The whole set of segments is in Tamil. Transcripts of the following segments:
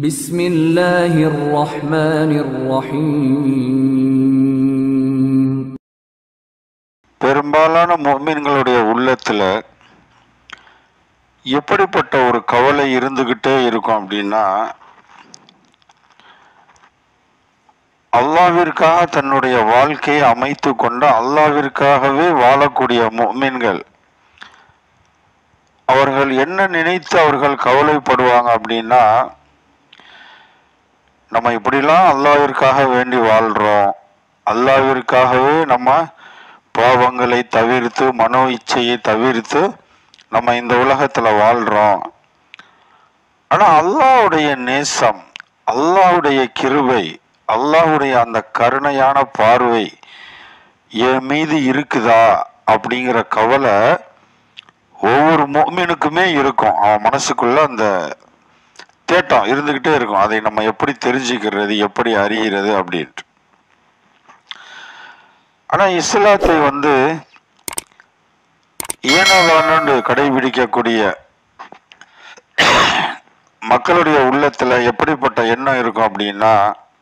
بسم الله الرحمن الرحيم பெரும்பாலான முஃமின்களுடைய உள்ளத்துல எப்படிப்பட்ட ஒரு கவலை இருந்துகிட்டே இருக்கும் அப்படின்னா அல்லாவிற்காக தன்னுடைய வாழ்க்கையை அமைத்து கொண்ட அல்லாவிற்காகவே வாழக்கூடிய முஃமின்கள் அவர்கள் என்ன நினைத்து அவர்கள் கவலைப்படுவாங்க அப்படின்னா நம்ம இப்படிலாம் அல்லாவிற்காக வேண்டி வாழ்றோம் அல்லாவிற்காகவே நம்ம பாவங்களை தவிர்த்து மனோ இச்சையை தவிர்த்து நம்ம இந்த உலகத்துல வாழ்றோம் ஆனா அல்லாஹ்வுடைய நேசம் அல்லாஹ்வுடைய கிருபை அல்லாஹ்வுடைய அந்த கருணையான பார்வை என் மீது இருக்குதா அப்படிங்கிற கவலை ஒவ்வொரு முஃமினுக்குமே இருக்கும் அவன் மனசுக்குள்ள அந்த தேட்டம் இருந்துகிட்டே இருக்கும் அதை நம்ம எப்படி தெரிஞ்சுக்கிறது எப்படி அறிகிறது அப்படின்ட்டு ஆனா இஸ்லாத்தை வந்து ஏனோதானு கடைபிடிக்கக்கூடிய மக்களுடைய உள்ளத்துல எப்படிப்பட்ட எண்ணம் இருக்கும் அப்படின்னா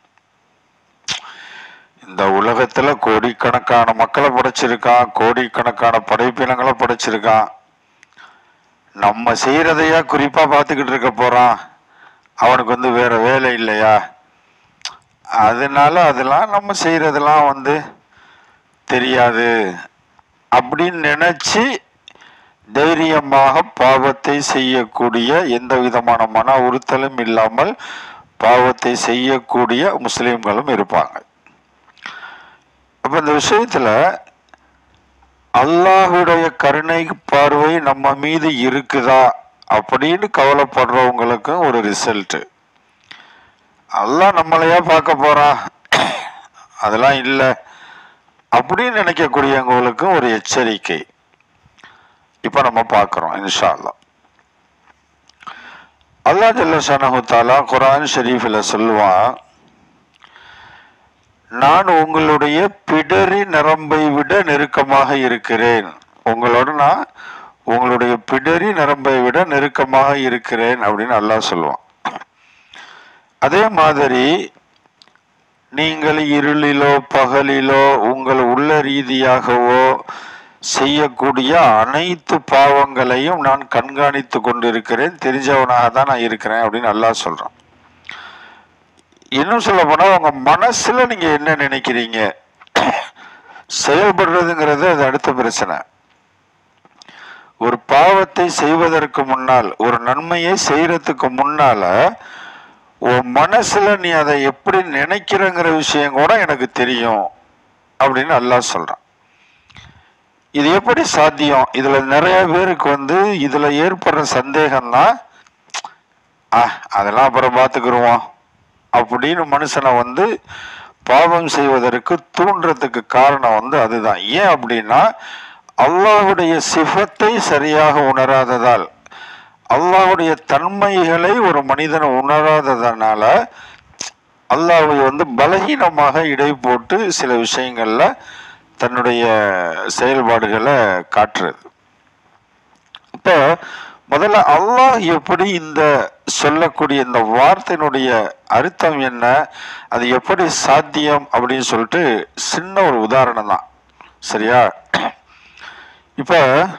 இந்த உலகத்துல கோடிக்கணக்கான மக்களை படைச்சிருக்கான் கோடிக்கணக்கான படைப்பினங்களை படைச்சிருக்கான் நம்ம செய்யறதையா குறிப்பா பார்த்துக்கிட்டு இருக்க போறான் அவனுக்கு வந்து வேற வேலை இல்லையா அதனால அதெல்லாம் நம்ம செய்யறதெல்லாம் வந்து தெரியாது அப்படின்னு நினைச்சு தைரியமாக பாவத்தை செய்யக்கூடிய எந்த விதமான மன உறுத்தலும் இல்லாமல் பாவத்தை செய்யக்கூடிய முஸ்லிம்களும் இருப்பாங்க அப்ப இந்த விஷயத்துல அல்லாஹுடைய கருணை பார்வை நம்ம மீது இருக்குதா அப்படின்னு கவலைப்படுறவங்களுக்கும் ஒரு ரிசல்ட் அல்லாஹ் நம்மளையா பார்க்க போறான் அதெல்லாம் இல்லை அப்படின்னு நினைக்கக்கூடியவங்களுக்கும் ஒரு எச்சரிக்கை இப்ப நம்ம பார்க்கிறோம் இன்ஷா அல்லாஹ் அல்லாஹ் ஜல்ல ஷானஹு தாலா குரான் ஷரீஃபில் சொல்லுவான் நான் உங்களுடைய பிடரி நரம்பை விட நெருக்கமாக இருக்கிறேன் உங்களோட நான் உங்களுடைய பிடரி நரம்பை விட நெருக்கமாக இருக்கிறேன் அப்படின்னு அல்லாஹ் சொல்லுவான் அதே மாதிரி நீங்கள் இருளிலோ பகலிலோ உங்கள் உள்ள ரீதியாகவோ செய்யக்கூடிய அனைத்து பாவங்களையும் நான் கண்காணித்து கொண்டிருக்கிறேன் தெரிஞ்சவனாக தான் நான் இருக்கிறேன் அப்படின்னு அல்லாஹ் சொல்றான் இன்னும் சொல்ல போனா உங்க மனசுல நீங்க என்ன நினைக்கிறீங்க செயல்படுறதுங்கிறது அது அடுத்த பிரச்சனை ஒரு பாவத்தை செய்வதற்கு முன்னால் ஒரு நன்மையை செய்யறதுக்கு முன்னால உன் மனசுல நீ அதை எப்படி நினைக்கிறங்கிற விஷயம் கூட எனக்கு தெரியும் அப்படின்னு அல்லாஹ் சொல்றான் இது எப்படி சாத்தியம் இதுல நிறைய பேருக்கு வந்து இதுல ஏற்படுற சந்தேகம் தான் அதெல்லாம் அப்புறம் பார்த்துக்கிருவோம் அப்படின்னு மனுஷனை வந்து பாவம் செய்வதற்கு தூண்டுறதுக்கு காரணம் வந்து அதுதான் ஏன் அப்படின்னா அல்லாஹுடைய சிஃபத்தை சரியாக உணராததால் அல்லாஹுடைய தன்மைகளை ஒரு மனிதன் உணராததனால அல்லாஹை வந்து பலகீனமாக இடை போட்டு சில விஷயங்கள்ல தன்னுடைய செயல்பாடுகளை காட்டுறது இப்போ முதல்ல அல்லாஹ் எப்படி இந்த சொல்லக்கூடிய இந்த வார்த்தையினுடைய அர்த்தம் என்ன அது எப்படி சாத்தியம் அப்படின்னு சொல்லிட்டு சின்ன ஒரு உதாரணம் தான் சரியா இப்ப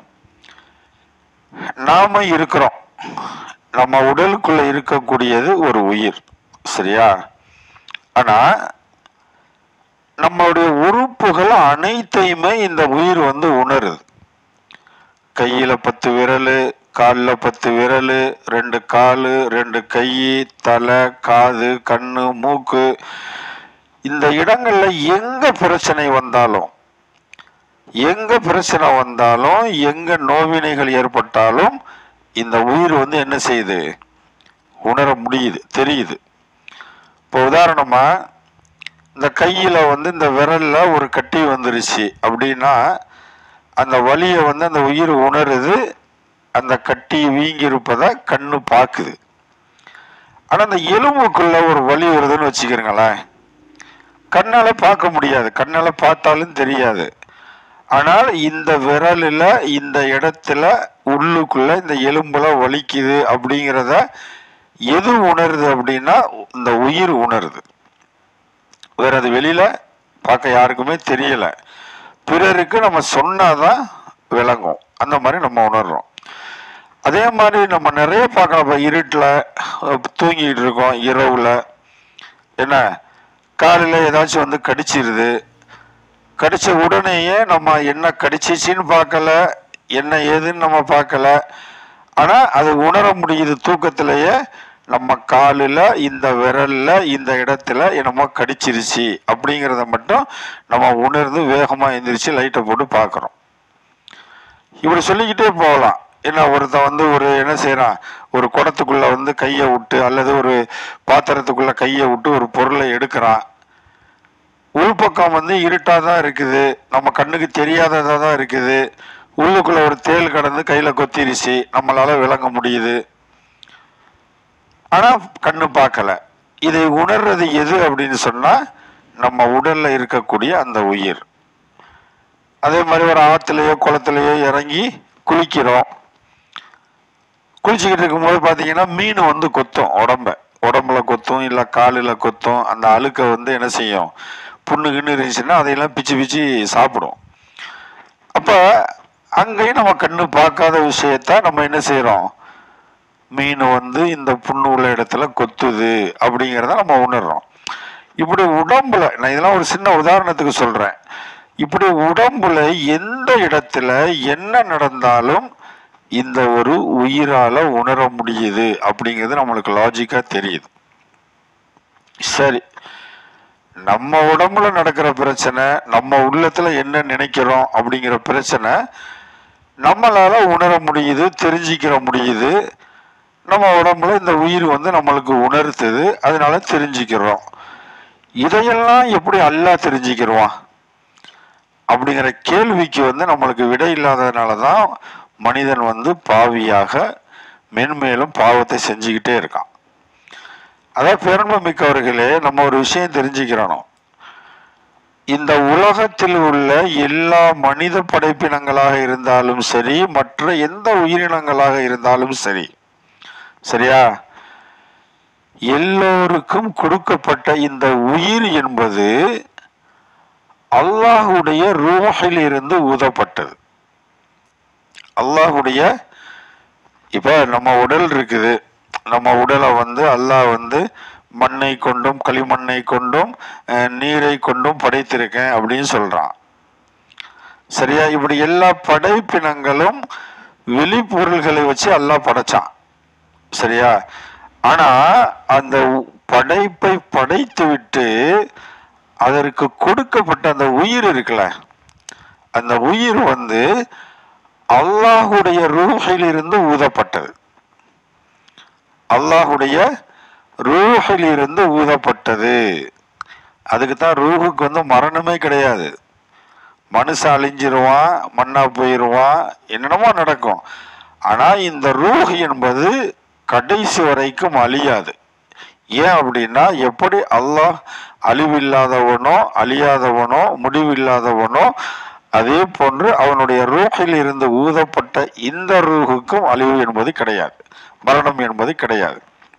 நாம இருக்கிறோம் நம்ம உடலுக்குள்ள இருக்கக்கூடியது ஒரு உயிர் சரியா ஆனா நம்மளுடைய உறுப்புகள் அனைத்தையுமே இந்த உயிர் வந்து உணருது கையில பத்து விரல் காலில் பத்து விரல் ரெண்டு காலு ரெண்டு கை தலை காது கண்ணு மூக்கு இந்த இடங்கள்ல எங்க பிரச்சனை வந்தாலும் எங்க பிரச்சனை வந்தாலும் எங்க நோவினைகள் ஏற்பட்டாலும் இந்த உயிர் வந்து என்ன செய்யுது உணர முடியுது தெரியுது இப்போ உதாரணமா இந்த கையில வந்து இந்த விரல்ல ஒரு கட்டி வந்துருச்சு அப்படின்னா அந்த வலியை வந்து அந்த உயிர் உணருது அந்த கட்டி வீங்கி இருப்பதை கண்ணு பார்க்குது ஆனா அந்த எலும்புக்குள்ள ஒரு வலி வருதுன்னு வச்சுக்கிறீங்களேன் கண்ணால பார்க்க முடியாது கண்ணால பார்த்தாலும் தெரியாது ஆனால் இந்த விரலில் இந்த இடத்துல உள்ளுக்குள்ள இந்த எலும்புல வலிக்குது அப்படிங்கிறத எது உணருது அப்படின்னா இந்த உயிர் உணருது வேற அது வெளியில பார்க்க யாருக்குமே தெரியல பிறருக்கு நம்ம சொன்னாதான் விளங்கும் அந்த மாதிரி நம்ம உணர்றோம் அதே மாதிரி நம்ம நிறைய பார்க்கலாம் இப்போ இருட்டில் தூங்கிட்டு இருக்கோம் இரவுல என்ன காலையில் ஏதாச்சும் வந்து கடிச்சிருது கடிச்ச உடனேயே நம்ம என்ன கடிச்சிச்சின்னு பார்க்கல என்ன ஏதுன்னு நம்ம பார்க்கல ஆனால் அது உணர முடியுது தூக்கத்திலேயே நம்ம காலில் இந்த விரல்ல இந்த இடத்துல என்னமோ கடிச்சிருச்சு அப்படிங்கிறத மட்டும் நம்ம உணர்ந்து வேகமாக எந்திரிச்சு லைட்டை போட்டு பார்க்குறோம் இப்படி சொல்லிக்கிட்டே போகலாம் என்ன ஒருத்தன் வந்து ஒரு என்ன செய்யறான் ஒரு குடத்துக்குள்ள வந்து கையை விட்டு அல்லது ஒரு பாத்திரத்துக்குள்ள கையை விட்டு ஒரு பொருளை எடுக்கிறான் உள்பக்கம் வந்து இருட்டா தான் இருக்குது நம்ம கண்ணுக்கு தெரியாததா தான் இருக்குது உள்ளுக்குள்ள ஒரு தேள் கடந்து கையில கொத்திருச்சு நம்மளால விளங்க முடியுது ஆனா கண்ணு பார்க்கல இதை உணர்றது எது அப்படின்னு சொன்னா நம்ம உடல்ல இருக்கக்கூடிய அந்த உயிர் அதே மாதிரி ஒரு ஆத்துலயோ குளத்துலயோ இறங்கி குளிக்கிறோம் குளிச்சுக்கிட்டு இருக்கும்போது பார்த்தீங்கன்னா மீன் வந்து கொத்தும் உடம்ப உடம்புல கொத்தும் இல்லை காலில் கொத்தும் அந்த அழுக்கை வந்து என்ன செய்யும் புண்ணு கிண்ணு இருந்துச்சுன்னா அதையெல்லாம் பிச்சு பிச்சு சாப்பிடும் அப்போ அங்கேயும் நம்ம கண்ணு பார்க்காத விஷயத்த நம்ம என்ன செய்கிறோம் மீன் வந்து இந்த புண்ணு உள்ள இடத்துல கொத்துது அப்படிங்கிறத நம்ம உணர்றோம் இப்படி உடம்புல நான் இதெல்லாம் ஒரு சின்ன உதாரணத்துக்கு சொல்கிறேன் இப்படி உடம்புல எந்த இடத்துல என்ன நடந்தாலும் இந்த ஒரு உயிரால உணர முடியுது அப்படிங்கிறது நம்மளுக்கு லாஜிக்கா தெரியுது சரி நம்ம உடம்புல நடக்கிற பிரச்சனை நம்ம உள்ளத்துல என்ன நினைக்கிறோம் அப்படிங்கிற பிரச்சனை நம்மளால உணர முடியுது தெரிஞ்சுக்கிற முடியுது நம்ம உடம்புல இந்த உயிர் வந்து நம்மளுக்கு உணர்த்துது அதனால தெரிஞ்சுக்கிறோம் இதையெல்லாம் எப்படி அல்லாஹ் தெரிஞ்சுக்கிடுவான் அப்படிங்கிற கேள்விக்கு வந்து நம்மளுக்கு விடை இல்லாததுனால தான் மனிதன் வந்து பாவியாக மென்மேலும் பாவத்தை செஞ்சுக்கிட்டே இருக்கான் அதான் பெருமை மிக்கவர்களே நம்ம ஒரு விஷயம் தெரிஞ்சுக்கிறணும் இந்த உலகத்தில் உள்ள எல்லா மனித படைப்பினங்களாக இருந்தாலும் சரி மற்ற எந்த உயிரினங்களாக இருந்தாலும் சரி சரியா எல்லோருக்கும் கொடுக்கப்பட்ட இந்த உயிர் என்பது அல்லாஹுடைய ரூஹில் இருந்து ஊதப்பட்டது அல்லாஹுடைய இப்ப நம்ம உடல் இருக்குது நம்ம உடலை வந்து அல்லாஹ் வந்து மண்ணை கொண்டும் களிமண்ணை கொண்டும் அஹ், நீரை கொண்டும் படைத்திருக்கேன் அப்படின்னு சொல்றான் சரியா இப்படி எல்லா படைப்பினங்களும் வெளிப்பொருள்களை வச்சு அல்லாஹ் படைச்சான் சரியா ஆனா அந்த உ- படைப்பை படைத்து விட்டு அதற்கு கொடுக்கப்பட்ட அந்த உயிர் இருக்குல்ல அந்த உயிர் வந்து அல்லாஹுடைய ரூஹில் இருந்து ஊதப்பட்டது அல்லாஹுடைய ரூஹில் இருந்து ஊதப்பட்டது அதுக்கு தான் ரூஹுக்கு வந்து மரணமே கிடையாது மனுஷன் அழிஞ்சிருவான் மண்ணா போயிடுவான் என்னென்னமோ நடக்கும் ஆனா இந்த ரூஹ் என்பது கடைசி வரைக்கும் அழியாது ஏன் அப்படின்னா எப்படி அல்லாஹ் அழிவில்லாதவனோ அழியாதவனோ முடிவில்லாதவனோ அதே போன்று அவனுடைய ரூஹில் இருந்து ஊதப்பட்ட இந்த ரூஹுக்கும் அழிவு என்பது கிடையாது மரணம் என்பது கிடையாது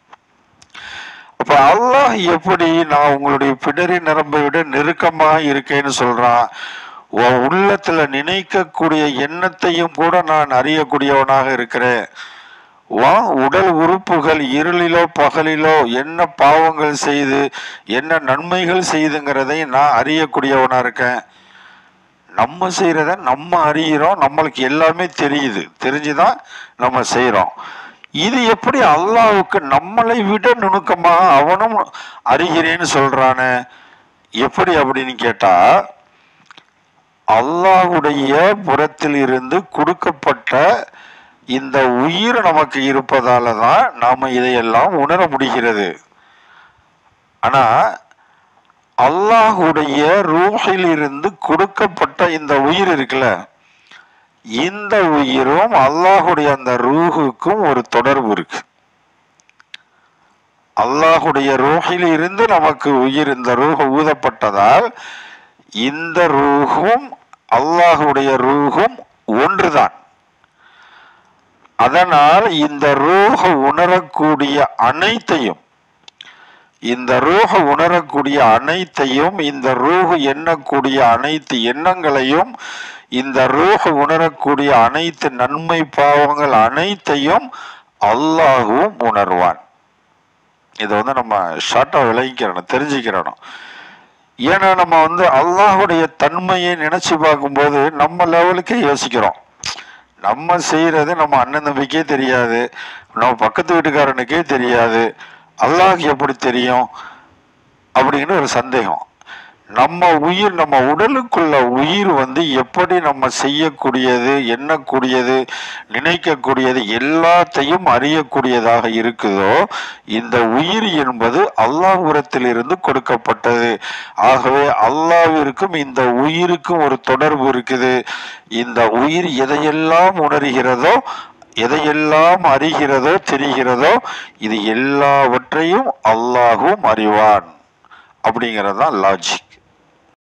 அப்ப அல்லாஹ் எப்படி நான் உங்களுடைய பிடரி நரம்பை விட நெருக்கமா இருக்கேன்னு சொல்றான் உன் உள்ளத்துல நினைக்கக்கூடிய எண்ணத்தையும் கூட நான் அறியக்கூடியவனாக இருக்கிறேன் உன் உடல் உறுப்புகள் இருளிலோ பகலிலோ என்ன பாவங்கள் செய்து என்ன நன்மைகள் செய்துங்கிறதை நான் அறியக்கூடியவனா இருக்கேன் நம்ம செய்யறத நம்ம அறிகிறோம் நம்மளுக்கு எல்லாமே தெரியுது தெரிஞ்சுதான் நம்ம செய்றோம் இது எப்படி அல்லாஹ்வுக்கு நம்மளை விட நுணுக்கமா அவனும் அறிகிறேன்னு சொல்றானே எப்படி அப்படின்னு கேட்டா அல்லாஹ்வுடைய புறத்தில் இருந்து கொடுக்கப்பட்ட இந்த உயிர் நமக்கு இருப்பதால தான் நாம இதையெல்லாம் உணர முடிகிறது ஆனா அல்லாஹுடைய ரூஹில் இருந்து கொடுக்கப்பட்ட இந்த உயிர் இருக்குல்ல இந்த உயிரும் அல்லாஹுடைய அந்த ரூஹுக்கும் ஒரு தொடர்பு இருக்கு அல்லாஹுடைய ரூஹில் இருந்து நமக்கு உயிர் இந்த ரூஹ் ஊதப்பட்டதால் இந்த ரூஹும் அல்லாஹுடைய ரூஹும் ஒன்றுதான் அதனால் இந்த ரூஹ உணரக்கூடிய அனைத்தையும் இந்த ரூஹ உணரக்கூடிய அனைத்தையும் இந்த ரூஹ் எண்ணக்கூடிய அனைத்து எண்ணங்களையும் இந்த ரூஹ உணரக்கூடிய அனைத்து நன்மை பாவங்கள் அனைத்தையும் அல்லாஹுவும் உணர்வான் இதை வந்து நம்ம ஷார்ட்டாக விளங்கிக்கிறணும் தெரிஞ்சுக்கிறணும் ஏன்னா நம்ம வந்து அல்லாஹுடைய தன்மையை நினைச்சு பார்க்கும்போது நம்ம லெவலுக்கே யோசிக்கிறோம் நம்ம செய்யறது நம்ம அண்ணன் தம்பிக்கே தெரியாது நம்ம பக்கத்து வீட்டுக்காரனுக்கே தெரியாது அல்லாஹ் எப்படி தெரியும் அப்படின்னு ஒரு சந்தேகம் நம்ம உயிர் நம்ம உடலுக்குள்ள உயிர் வந்து எப்படி நம்ம செய்யக்கூடியது எண்ணக்கூடியது நினைக்கக்கூடியது எல்லாத்தையும் அறியக்கூடியதாக இருக்குதோ இந்த உயிர் என்பது அல்லாஹ்புரத்திலிருந்து கொடுக்கப்பட்டது ஆகவே அல்லாவிற்கும் இந்த உயிருக்கும் ஒரு தொடர்பு இருக்குது இந்த உயிர் எதையெல்லாம் உணர்கிறதோ எதையெல்லாம் அறிகிறதோ தெரிகிறதோ இது எல்லாவற்றையும் அல்லாஹும் அறிவான் அப்படிங்கிறது தான் லாஜிக்